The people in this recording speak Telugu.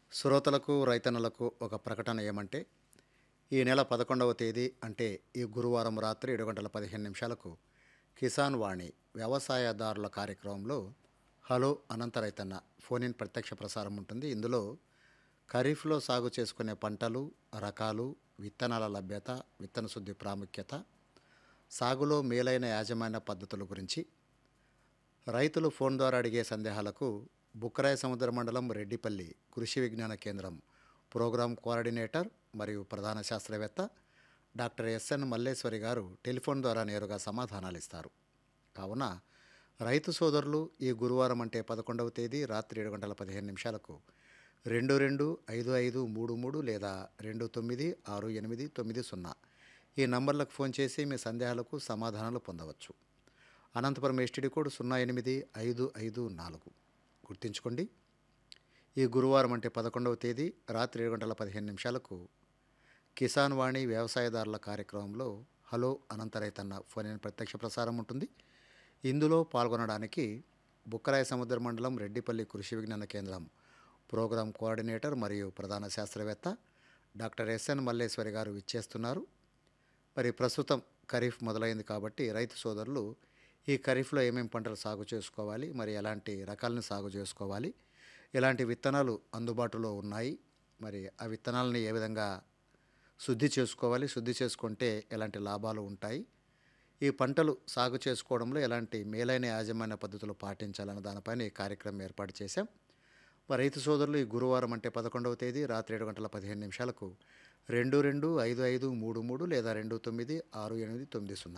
శ్రోతలకు రైతన్నలకు ఒక ప్రకటన ఏమంటే ఈ నెల పదకొండవ తేదీ అంటే ఈ గురువారం రాత్రి ఏడు గంటల పదిహేను నిమిషాలకు కిసాన్ వాణి వ్యవసాయదారుల కార్యక్రమంలో హలో అనంత రైతన్న ఫోన్ ఇన్ ప్రత్యక్ష ప్రసారం ఉంటుంది ఇందులో ఖరీఫ్లో సాగు చేసుకునే పంటలు రకాలు విత్తనాల లభ్యత విత్తన శుద్ధి ప్రాముఖ్యత సాగులో మేలైన యాజమాన్య పద్ధతుల గురించి రైతులు ఫోన్ ద్వారా అడిగే సందేహాలకు బుక్కరాయ సముద్ర మండలం రెడ్డిపల్లి కృషి విజ్ఞాన కేంద్రం ప్రోగ్రాం కోఆర్డినేటర్ మరియు ప్రధాన శాస్త్రవేత్త డాక్టర్ ఎస్ఎన్ మల్లేశ్వరి గారు టెలిఫోన్ ద్వారా నేరుగా సమాధానాలు ఇస్తారు కావున రైతు సోదరులు ఈ గురువారం అంటే పదకొండవ తేదీ రాత్రి ఏడు గంటల పదిహేను నిమిషాలకు రెండు రెండు ఐదు ఐదు మూడు మూడు లేదా రెండు తొమ్మిది ఆరు ఎనిమిది తొమ్మిది సున్నా ఈ నంబర్లకు ఫోన్ చేసి మీ సందేహాలకు సమాధానాలు పొందవచ్చు అనంతపురం ఎస్టీడీ కోడ్ సున్నా ఎనిమిది ఐదు ఐదు నాలుగు గుర్తుంచుకోండి ఈ గురువారం అంటే పదకొండవ తేదీ రాత్రి ఏడు గంటల పదిహేను నిమిషాలకు కిసాన్ వాణి వ్యవసాయదారుల కార్యక్రమంలో హలో అనంత రైతన్న ఫోన్ ఇన్ ప్రత్యక్ష ప్రసారం ఉంటుంది ఇందులో పాల్గొనడానికి బుక్కరాయ సముద్ర మండలం రెడ్డిపల్లి కృషి విజ్ఞాన కేంద్రం ప్రోగ్రాం కోఆర్డినేటర్ మరియు ప్రధాన శాస్త్రవేత్త డాక్టర్ ఎస్ఎన్ మల్లేశ్వరి గారు ఇచ్చేస్తున్నారు మరి ప్రస్తుతం ఖరీఫ్ మొదలైంది కాబట్టి రైతు సోదరులు ఈ ఖరీఫ్లో ఏమేమి పంటలు సాగు చేసుకోవాలి మరి ఎలాంటి రకాలను సాగు చేసుకోవాలి ఎలాంటి విత్తనాలు అందుబాటులో ఉన్నాయి మరి ఆ విత్తనాలని ఏ విధంగా శుద్ధి చేసుకోవాలి శుద్ధి చేసుకుంటే ఎలాంటి లాభాలు ఉంటాయి ఈ పంటలు సాగు చేసుకోవడంలో ఎలాంటి మేలైన యాజమాన్య పద్ధతులు పాటించాలన్న దానిపైన ఈ కార్యక్రమం ఏర్పాటు చేశాం మరి రైతు సోదరులు ఈ గురువారం అంటే పదకొండవ తేదీ రాత్రి ఏడు గంటల పదిహేను నిమిషాలకు రెండు రెండు ఐదు ఐదు మూడు మూడు లేదా రెండు తొమ్మిది ఆరు ఎనిమిది తొమ్మిది సున్నా